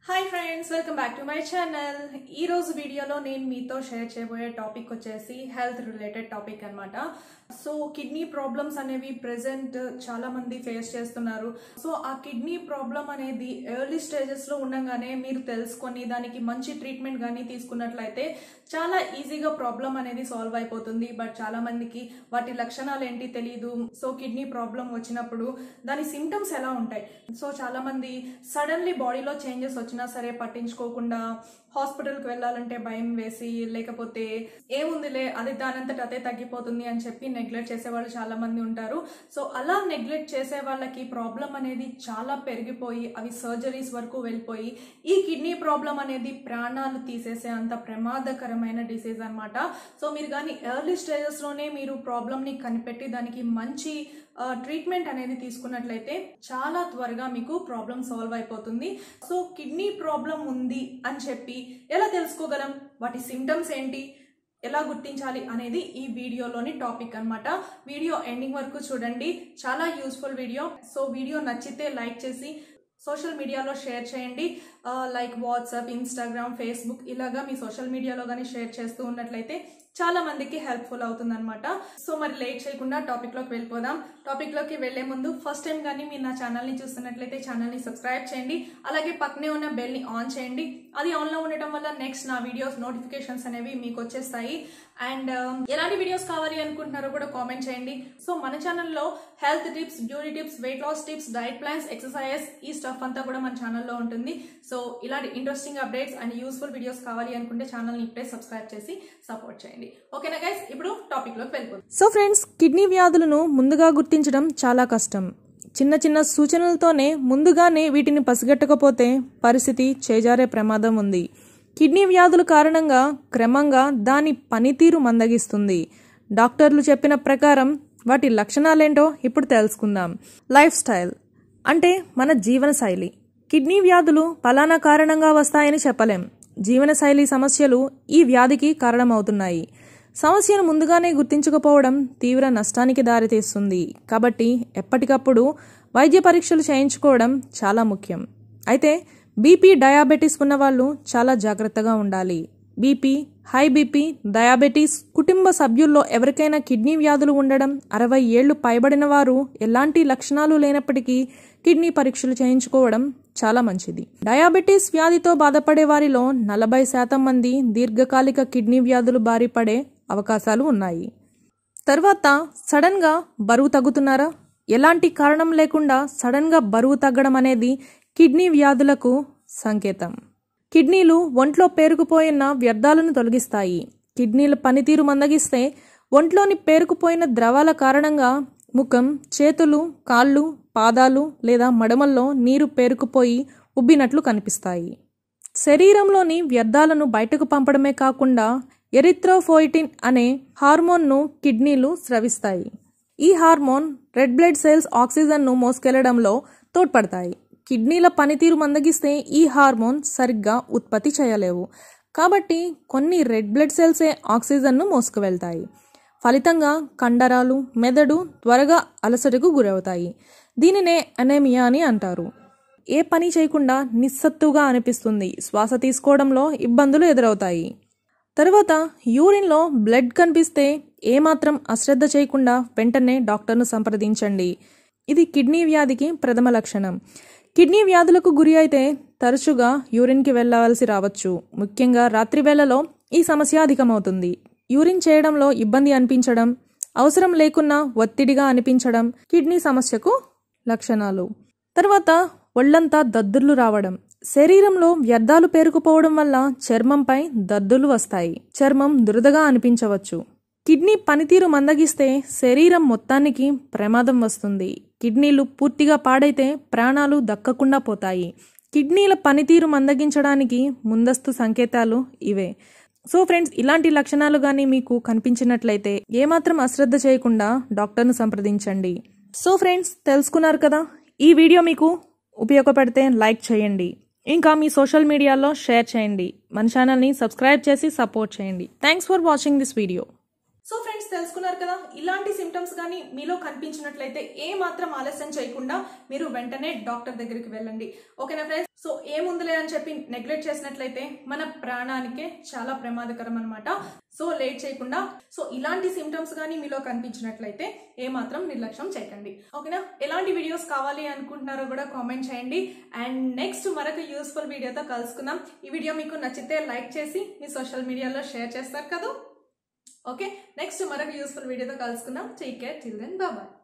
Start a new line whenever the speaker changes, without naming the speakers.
hi friends welcome back to my channel ఈ రోజు వీడియోలో నేను మీతో షేర్ చేయబోయే టాపిక్ వచ్చేసి హెల్త్ రిలేటెడ్ టాపిక్ అన్నమాట సో కిడ్నీ ప్రాబ్లమ్స్ అనేవి ప్రెసెంట్ చాలా మంది ఫేస్ చేస్తున్నారు సో ఆ కిడ్నీ ప్రాబ్లం అనేది ఎర్లీ స్టేజెస్ లో ఉండగానే మీరు తెలుసుకొని దానికి మంచి ట్రీట్మెంట్ కానీ తీసుకున్నట్లయితే చాలా ఈజీగా ప్రాబ్లం అనేది సాల్వ్ అయిపోతుంది బట్ చాలా మందికి వాటి లక్షణాలు ఏంటి తెలియదు సో కిడ్నీ ప్రాబ్లం వచ్చినప్పుడు దాని సిమ్టమ్స్ ఎలా ఉంటాయి సో చాలా మంది సడన్లీ బాడీలో చేంజెస్ వచ్చినా సరే పట్టించుకోకుండా హాస్పిటల్కి వెళ్ళాలంటే భయం వేసి లేకపోతే ఏముందిలే అది దానంతట అదే తగ్గిపోతుంది అని చెప్పి నెగ్లెక్ట్ చేసే వాళ్ళు చాలా మంది ఉంటారు సో అలా నెగ్లెక్ట్ చేసే వాళ్ళకి ప్రాబ్లం అనేది చాలా పెరిగిపోయి అవి సర్జరీస్ వరకు వెళ్ళిపోయి ఈ కిడ్నీ ప్రాబ్లం అనేది ప్రాణాలు తీసేసే అంత ప్రమాదకరమైన డిసీజ్ అన్నమాట సో మీరు కానీ ఎర్లీ స్టేజెస్లోనే మీరు ప్రాబ్లమ్ని కనిపెట్టి దానికి మంచి ట్రీట్మెంట్ అనేది తీసుకున్నట్లయితే చాలా త్వరగా మీకు ప్రాబ్లం సాల్వ్ అయిపోతుంది సో కిడ్నీ ప్రాబ్లం ఉంది అని చెప్పి ఎలా తెలుసుకోగలం వాటి సిమ్టమ్స్ ఏంటి ఎలా గుర్తించాలి అనేది ఈ వీడియోలోని టాపిక్ అన్నమాట వీడియో ఎండింగ్ వరకు చూడండి చాలా యూస్ఫుల్ వీడియో సో వీడియో నచ్చితే లైక్ చేసి సోషల్ మీడియాలో షేర్ చేయండి లైక్ వాట్సాప్ ఇన్స్టాగ్రామ్ ఫేస్బుక్ ఇలాగా మీ సోషల్ మీడియాలో కానీ షేర్ చేస్తూ ఉన్నట్లయితే చాలా మందికి హెల్ప్ఫుల్ అవుతుంది అనమాట సో మరి లేట్ చేయకుండా టాపిక్ లోకి వెళ్ళిపోదాం టాపిక్ లోకి వెళ్లే ముందు ఫస్ట్ టైం కానీ మీరు నా ఛానల్ ని చూస్తున్నట్లయితే ఛానల్ ని సబ్స్క్రైబ్ చేయండి అలాగే పక్కనే ఉన్న బెల్ ని ఆన్ చేయండి అది ఆన్ లో ఉండటం వల్ల నెక్స్ట్ నా వీడియోస్ నోటిఫికేషన్స్ అనేవి మీకు వచ్చేస్తాయి అండ్ ఎలాంటి వీడియోస్ కావాలి అనుకుంటున్నారో కూడా కామెంట్ చేయండి సో మన ఛానల్లో health tips beauty tips weight loss tips diet plans exercise ఈ స్టఫ్ అంతా కూడా మన ఛానల్లో ఉంటుంది సో ఇలాంటి interesting updates and useful videos కావాలి అనుకుంటే ఛానల్ని ఇప్పుడే సబ్స్క్రైబ్ చేసి సపోర్ట్ చేయండి ఓకేనా గైస్ ఇప్పుడు టాపిక్ లోకి వెళ్ళిపోతుంది
సో ఫ్రెండ్స్ కిడ్నీ వ్యాధులను ముందుగా గుర్తించడం చాలా కష్టం చిన్న చిన్న సూచనలతోనే ముందుగానే వీటిని పసిగట్టకపోతే పరిస్థితి చేజారే ప్రమాదం ఉంది కిడ్నీ వ్యాధుల కారణంగా క్రమంగా దాని పనితీరు మందగిస్తుంది డాక్టర్లు చెప్పిన ప్రకారం వాటి లక్షణాలేంటో ఇప్పుడు తెలుసుకుందాం లైఫ్ స్టైల్ అంటే మన జీవనశైలి కిడ్నీ వ్యాధులు పలానా కారణంగా వస్తాయని చెప్పలేం జీవనశైలి సమస్యలు ఈ వ్యాధికి కారణమవుతున్నాయి సమస్యను ముందుగానే గుర్తించకపోవడం తీవ్ర నష్టానికి దారితీస్తుంది కాబట్టి ఎప్పటికప్పుడు వైద్య పరీక్షలు చేయించుకోవడం చాలా ముఖ్యం అయితే బీపీ డయాబెటీస్ ఉన్నవాళ్ళు చాలా జాగ్రత్తగా ఉండాలి బీపీ హై బీపీ డయాబెటీస్ కుటుంబ సభ్యుల్లో ఎవరికైనా కిడ్నీ వ్యాధులు ఉండడం అరవై ఏళ్లు పైబడిన వారు ఎలాంటి లక్షణాలు లేనప్పటికీ కిడ్నీ పరీక్షలు చేయించుకోవడం చాలా మంచిది డయాబెటీస్ వ్యాధితో బాధపడే వారిలో నలభై శాతం మంది దీర్ఘకాలిక కిడ్నీ వ్యాధులు బారి పడే అవకాశాలు ఉన్నాయి తర్వాత సడన్గా బరువు తగ్గుతున్నారా ఎలాంటి కారణం లేకుండా సడన్గా బరువు తగ్గడం అనేది కిడ్నీ వ్యాధులకు సంకేతం కిడ్నీలు ఒంట్లో పేరుకుపోయిన వ్యర్థాలను తొలగిస్తాయి కిడ్నీల పనితీరు మందగిస్తే ఒంట్లోని పేరుకుపోయిన ద్రవాల కారణంగా ముఖం చేతులు కాళ్ళు పాదాలు లేదా మడమల్లో నీరు పేరుకుపోయి ఉబ్బినట్లు కనిపిస్తాయి శరీరంలోని వ్యర్థాలను బయటకు పంపడమే కాకుండా ఎరిథ్రోఫోయిటిన్ అనే హార్మోన్ను కిడ్నీలు స్రవిస్తాయి ఈ హార్మోన్ రెడ్ బ్లడ్ సెల్స్ ఆక్సిజన్ను మోసుకెళ్లడంలో తోడ్పడతాయి కిడ్నీల పనితీరు మందగిస్తే ఈ హార్మోన్ సరిగ్గా ఉత్పత్తి చేయలేవు కాబట్టి కొన్ని రెడ్ బ్లడ్ సెల్సే ఆక్సిజన్ను మోసుకువెళ్తాయి ఫలితంగా కండరాలు మెదడు త్వరగా అలసటకు గురవుతాయి దీనినే అనేమియా అని అంటారు ఏ పని చేయకుండా నిస్సత్తుగా అనిపిస్తుంది శ్వాస తీసుకోవడంలో ఇబ్బందులు ఎదురవుతాయి తరువాత యూరిన్లో బ్లడ్ కనిపిస్తే ఏమాత్రం అశ్రద్ధ చేయకుండా వెంటనే డాక్టర్ను సంప్రదించండి ఇది కిడ్నీ వ్యాధికి ప్రథమ లక్షణం కిడ్నీ వ్యాధులకు గురి అయితే తరచుగా యూరిన్కి వెళ్ళవలసి రావచ్చు ముఖ్యంగా రాత్రి వేళలో ఈ సమస్య అధికమవుతుంది యూరిన్ చేయడంలో ఇబ్బంది అనిపించడం అవసరం లేకున్నా ఒత్తిడిగా అనిపించడం కిడ్నీ సమస్యకు లక్షణాలు తర్వాత ఒళ్లంతా దద్దుర్లు రావడం శరీరంలో వ్యర్థాలు పేరుకుపోవడం వల్ల చర్మంపై దద్దులు వస్తాయి చర్మం దురదగా అనిపించవచ్చు కిడ్నీ పనితీరు మందగిస్తే శరీరం మొత్తానికి ప్రమాదం వస్తుంది కిడ్నీలు పూర్తిగా పాడైతే ప్రాణాలు దక్కకుండా పోతాయి కిడ్నీల పనితీరు మందగించడానికి ముందస్తు సంకేతాలు ఇవే సో ఫ్రెండ్స్ ఇలాంటి లక్షణాలు కానీ మీకు కనిపించినట్లయితే ఏమాత్రం అశ్రద్ధ చేయకుండా డాక్టర్ను సంప్రదించండి సో ఫ్రెండ్స్ తెలుసుకున్నారు కదా ఈ వీడియో మీకు ఉపయోగపడితే లైక్ చేయండి ఇంకా మీ సోషల్ మీడియాలో షేర్ చేయండి మన ఛానల్ని సబ్స్క్రైబ్ చేసి సపోర్ట్ చేయండి thanks for watching this video
so friends తెలుసుకున్నారు కదా ఇలాంటి సిమ్టమ్స్ కానీ మీలో కనిపించినట్లయితే ఏ మాత్రం ఆలస్యం చేయకుండా మీరు వెంటనే డాక్టర్ దగ్గరికి వెళ్ళండి ఓకేనా ఫ్రెండ్స్ సో ఏముందిలే అని చెప్పి నెగ్లెక్ట్ చేసినట్లయితే మన ప్రాణానికే చాలా ప్రమాదకరం అనమాట సో లేట్ చేయకుండా సో ఇలాంటి సిమ్టమ్స్ కానీ మీలో కనిపించినట్లయితే ఏ మాత్రం నిర్లక్ష్యం చేయకండి ఓకేనా ఎలాంటి వీడియోస్ కావాలి అనుకుంటున్నారో కూడా కామెంట్ చేయండి అండ్ నెక్స్ట్ మరొక యూస్ఫుల్ వీడియోతో కలుసుకుందాం ఈ వీడియో మీకు నచ్చితే లైక్ చేసి మీ సోషల్ మీడియాలో షేర్ చేస్తారు కదా ఓకే నెక్స్ట్ మరొక యూస్ఫుల్ వీడియోతో కలుసుకుందాం take care till then bye